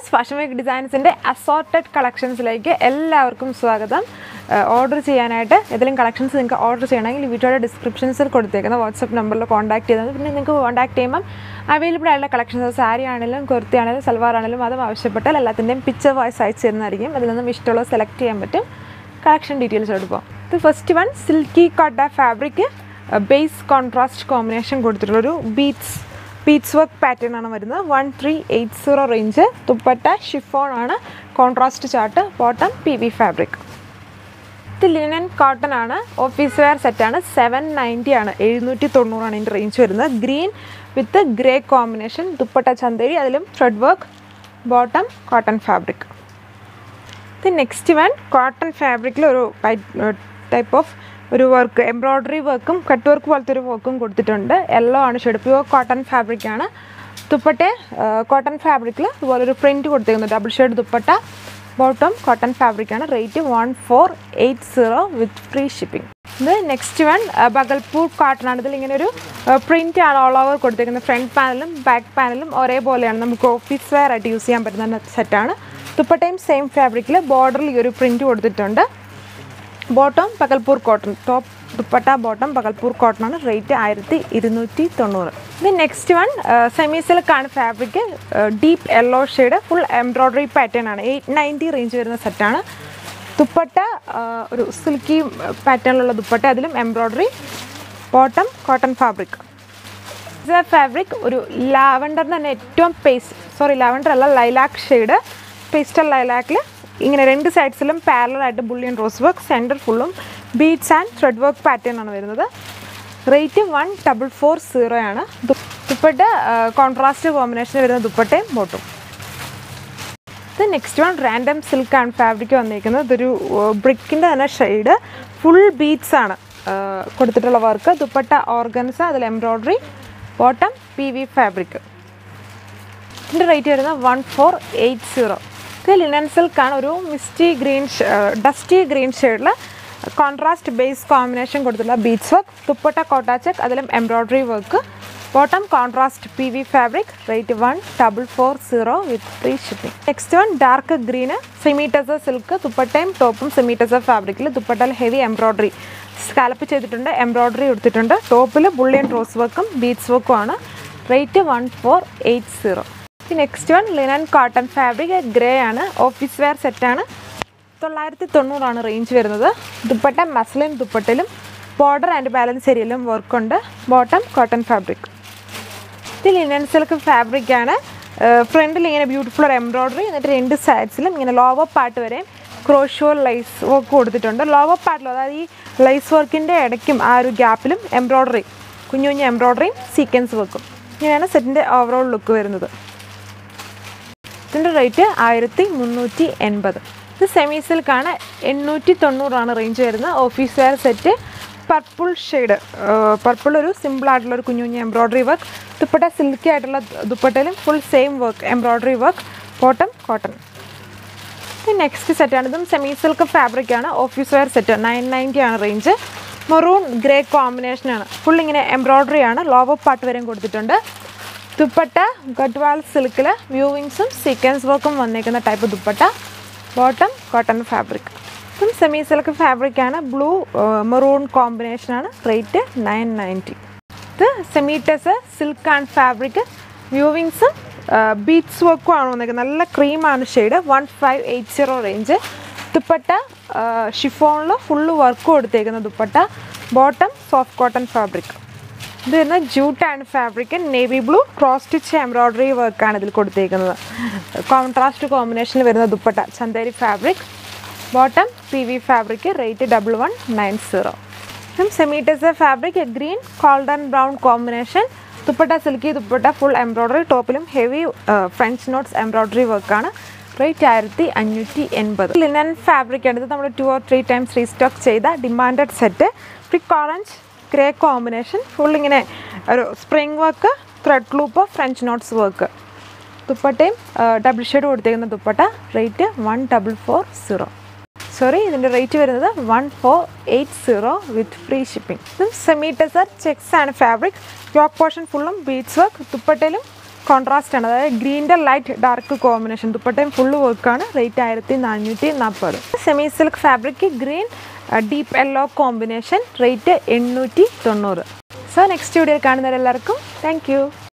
Viewers fashion week ഡിസൈൻസിൻ്റെ assorted കളക്ഷൻസിലേക്ക് എല്ലാവർക്കും സ്വാഗതം ഓർഡർ ചെയ്യാനായിട്ട് ഏതെങ്കിലും കളക്ഷൻസ് നിങ്ങൾക്ക് ഓർഡർ ചെയ്യണമെങ്കിൽ വീഡിയോയുടെ ഡിസ്ക്രിപ്ഷൻസിൽ കൊടുത്തേക്കുന്ന വാട്സപ്പ് നമ്പറിൽ കോൺടാക്ട് ചെയ്താൽ മതി. പിന്നെ നിങ്ങൾക്ക് കോൺടാക്ട് ചെയ്യുമ്പം അവൈലബിൾ ആയിട്ടുള്ള കളക്ഷൻസ് സാരി ആണെങ്കിലും കുർത്തി ആണെങ്കിലും സൽവാർ ആണെങ്കിലും അതും ആവശ്യപ്പെട്ടാൽ എല്ലാത്തിൻ്റെയും പിക്ചർ വോയിസ് അയച്ചു തരുന്നതായിരിക്കും അതിൽ നിന്നും ഇഷ്ടമുള്ളത് സെലക്ട് ചെയ്യാൻ പറ്റും കളക്ഷൻ ഡീറ്റെയിൽസ് എടുക്കാം ഇത് first one silky kota fabric base contrast combination കൊടുത്തിട്ടുള്ളൊരു ബീറ്റ്സ് ബീറ്റ്സ് വർക്ക് പാറ്റേൺ ആണ് വരുന്നത് one three eight zero range dupatta chiffon ആണ് contrast chart bottom P V fabric ഇത് ലിനൻ കോട്ടൺ ആണ് ഓഫീസ് വെയർ സെറ്റാണ് സെവൻ നയൻറ്റി ആണ് എഴുന്നൂറ്റി തൊണ്ണൂറാണ് ഇതിൻ്റെ റേഞ്ച് വരുന്നത് green with grey combination dupatta Chanderi അതിലും thread work bottom cotton fabric ഇത് നെക്സ്റ്റ് വൺ കോട്ടൺ ഫാബ്രിക്കിൽ ഒരു ടൈപ്പ് ഓഫ് ഒരു വർക്ക് എംബ്രോയ്ഡറി വർക്കും കട്ട് വർക്ക് പോലത്തെ ഒരു വർക്കും കൊടുത്തിട്ടുണ്ട് യെല്ലോ ആണ് ഷെയ്ഡ് പ്യുവർ കോട്ടൺ ഫാബ്രിക് ആണ് ദുപ്പട്ടെ കോട്ടൺ ഫാബ്രിക്കിൽ ഇതുപോലെ ഒരു പ്രിൻറ്റ് കൊടുത്തേക്കുന്നത് double shade dupatta bottom cotton fabric ആണ് rate one four eight zero with free shipping ഇത് നെക്സ്റ്റ് വൺ ബഗൽപൂർ കോട്ടൺ ആണ് ഇതിൽ ഇങ്ങനെ ഒരു പ്രിൻ്റ് ആണ് ഓൾ ഓവർ കൊടുത്തേക്കുന്നത് ഫ്രണ്ട് പാനലും ബാക്ക് പാനലും ഒരേപോലെയാണ് നമുക്ക് ഓഫീസ് വെയർ ആയിട്ട് യൂസ് ചെയ്യാൻ പറ്റുന്ന സെറ്റാണ് ദുപ്പട്ടയും സെയിം ഫാബ്രിക്കിൽ ബോർഡറിൽ ഈ ഒരു പ്രിൻറ്റ് കൊടുത്തിട്ടുണ്ട് bottom Bhagalpur cotton top dupatta bottom Bhagalpur cotton ആണ് റേറ്റ് ആയിരത്തി ഇരുന്നൂറ്റി തൊണ്ണൂറ് ഇത് നെക്സ്റ്റ് വൺ സെമി സിൽക്കാണ് fabric deep yellow shade full embroidery pattern ആണ് എയ്റ്റ് നയൻറ്റി റേഞ്ച് വരുന്ന സെറ്റാണ് ദുപ്പട്ട ആ, ഒരു സിൽക്കി പാറ്റേണിലുള്ള ദുപ്പട്ട അതിലും embroidery bottom cotton fabric fabric ഒരു ലാവൻഡറിന് തന്നെ ഏറ്റവും പേസ്റ്റ് സോറി ലാവൻഡർ അല്ല ലൈലാക്ക് ഷെയ്ഡ് പേസ്റ്റൽ ലൈലാക്കിൽ ഇങ്ങനെ രണ്ട് സൈഡ്സിലും പാരലായിട്ട് ബുള്ളിയൻ റോസ് വർക്ക് സെൻറ്റർ ഫുള്ളും beads and thread work pattern ആണ് വരുന്നത് rate one double four zero ആണ് ദു- ദുപ്പട്ട കോൺട്രാസ്റ്റ് കോമ്പിനേഷൻ വരുന്ന ദുപ്പട്ടയും ബോട്ടും ഇത് നെക്സ്റ്റ് വൺ റാൻഡം സിൽക്കാണ് ഫാബ്രിക് വന്നിരിക്കുന്നത് ഇതൊരു ബ്രിക്കിൻ്റെ തന്നെ ഷെയ്ഡ് ഫുൾ ബീറ്റ്സ് ആണ് ആ, കൊടുത്തിട്ടുള്ള വർക്ക് ദുപ്പട്ട ഓർഗൻസ അതിൽ embroidery bottom P V fabric ഇതിൻ്റെ റേറ്റ് വരുന്നത് വൺ ഫോർ എയ്റ്റ് സീറോ ഇത് ലിനൻ സിൽക്കാണ് ഒരു മിസ്റ്റി ഗ്രീൻ ഡസ്റ്റി ഗ്രീൻ ഷെയ്ഡിൽ കോൺട്രാസ്റ്റ് ബേസ് കോമ്പിനേഷൻ കൊടുത്തിട്ടുള്ള ബീറ്റ്സ് വർക്ക് ദുപ്പട്ട കോട്ടാച്ചക്ക് അതിലും embroidery work bottom contrast P V fabric rate one double four zero with free shipping next one dark ഗ്രീന് semi tussar silk ദുപ്പട്ടയും ടോപ്പും സെമീറ്റസർ ഫാബ്രിക്കിൽ ദുപ്പട്ടയിൽ ഹെവി എംബ്രോയ്ഡറി സ്കാലപ്പ് ചെയ്തിട്ടുണ്ട് എംബ്രോയ്ഡറി കൊടുത്തിട്ടുണ്ട് ടോപ്പിൽ ബുള്ളിയൻ റോസ് വർക്കും ബീറ്റ്സ് വർക്കും ആണ് rate one four eight zero next one linen cotton fabric grey ആണ് ഓഫീസ് വെയർ സെറ്റാണ് തൊള്ളായിരത്തി തൊണ്ണൂറാണ് റേഞ്ച് വരുന്നത് ദുപ്പട്ട മസ്ലിൻ ദുപ്പട്ടിലും ബോർഡർ ആൻഡ് ബാലൻസ് ഏരിയയിലും വർക്കുണ്ട് ബോട്ടം കോട്ടൺ ഫാബ്രിക് ഇത് ലിനൻ സിൽക്ക് ഫാബ്രിക് ആണ് ഫ്രണ്ടിൽ ഇങ്ങനെ ബ്യൂട്ടിഫുൾ ഒരു എംബ്രോയ്ഡറി എന്നിട്ട് രണ്ട് സൈഡ്സിലും ഇങ്ങനെ ലോവർ പാർട്ട് വരെ ക്രോഷോ ലൈസ് വർക്ക് കൊടുത്തിട്ടുണ്ട് ലോവർ പാർട്ടിലും അതായത് ഈ ലൈസ് വർക്കിൻ്റെ ഇടയ്ക്കും ആ ഒരു ഗ്യാപ്പിലും എംബ്രോയ്ഡറി കുഞ്ഞു കുഞ്ഞു എംബ്രോയ്ഡറിയും സീക്വൻസ് വർക്കും ഇങ്ങനെയാണ് സെറ്റിൻ്റെ ഓവറോൾ ലുക്ക് വരുന്നത് ഇതിൻ്റെ റേറ്റ് ആയിരത്തി മുന്നൂറ്റി എൺപത് ഇത് സെമി സിൽക്കാണ് എണ്ണൂറ്റി തൊണ്ണൂറാണ് റേഞ്ച് വരുന്നത് office wear set purple shade purple ഒരു സിമ്പിൾ ആയിട്ടുള്ള ഒരു കുഞ്ഞു കുഞ്ഞു എംബ്രോയ്ഡറി വർക്ക് ദുപ്പട്ട സിൽക്കി ആയിട്ടുള്ള ദുപ്പട്ടയിലും full same work embroidery work bottom cotton ഇത് നെക്സ്റ്റ് സെറ്റാണ് ഇതും സെമി സിൽക്ക് ഫാബ്രിക് ആണ് office wear set nine ninety ആണ് റേഞ്ച് മെറൂൺ ഗ്രേ കോമ്പിനേഷനാണ് ഫുൾ ഇങ്ങനെ എംബ്രോയ്ഡറി ആണ് ലോവർ പാർട്ട് വരെയും കൊടുത്തിട്ടുണ്ട് ദുപ്പട്ട ഗഡ്വാൾ സിൽക്കിൽ വ്യൂവിങ്സും സീക്വൻസ് വർക്കും വന്നേക്കുന്ന type dupatta bottom cotton fabric ഇതും സെമി സിൽക്ക് ഫാബ്രിക് ആണ് ബ്ലൂ മെറൂൺ കോമ്പിനേഷനാണ് റേറ്റ് നയൻ നയൻറ്റി ഇത് semi tussar silk and fabric വ്യൂവിങ്സും ബീറ്റ്സ് വർക്കും ആണ് വന്നേക്കുന്നത് നല്ല ക്രീമാണ് shade one five eight zero range dupatta ഷിഫോണിൽ ഫുള്ള് വർക്ക് കൊടുത്തേക്കുന്ന dupatta bottom soft cotton fabric ഇത് വരുന്ന jute and fabric navy blue cross stitch embroidery വർക്കാണ് ഇതിൽ കൊടുത്തേക്കുന്നത് കോൺട്രാസ്റ്റ് കോമ്പിനേഷനിൽ വരുന്ന dupatta Chanderi fabric bottom P V fabric rate double one nine zero semi tussar fabric green golden brown combination dupatta silky dupatta full embroidery ടോപ്പിലും heavy French knots embroidery വർക്കാണ് rate ആയിരത്തി അഞ്ഞൂറ്റി എൺപത് ലിനൻ ഫാബ്രിക് ആണ് ഇത് നമ്മൾ two or three times restock ചെയ്ത demanded set ഫ്രിക് ഓറഞ്ച് ഗ്രേ കോമ്പിനേഷൻ ഫുൾ ഇങ്ങനെ ഒരു spring work thread loop French knots work ദുപ്പട്ടയും ഡബിൾ ഷെയ്ഡ് കൊടുത്തേക്കുന്ന dupatta rate one double four zero sorry ഇതിൻ്റെ റേറ്റ് വരുന്നത് one four eight zero with free shipping ഇത് semi tussar checks ആണ് fabric yoke portion ഫുള്ളും beads work ദുപ്പട്ടയിലും കോൺട്രാസ്റ്റ് ആണ് അതായത് ഗ്രീൻ്റെ ലൈറ്റ് ഡാർക്ക് കോമ്പിനേഷൻ ദുപ്പട്ടയും ഫുള്ള് വർക്കാണ് റേറ്റ് ആയിരത്തി നാനൂറ്റി നാൽപ്പത് semi silk fabric green deep yellow combination rate എണ്ണൂറ്റി തൊണ്ണൂറ് സോ നെക്സ്റ്റ് വീഡിയോയിൽ കാണുന്നവരെല്ലാവർക്കും താങ്ക് യു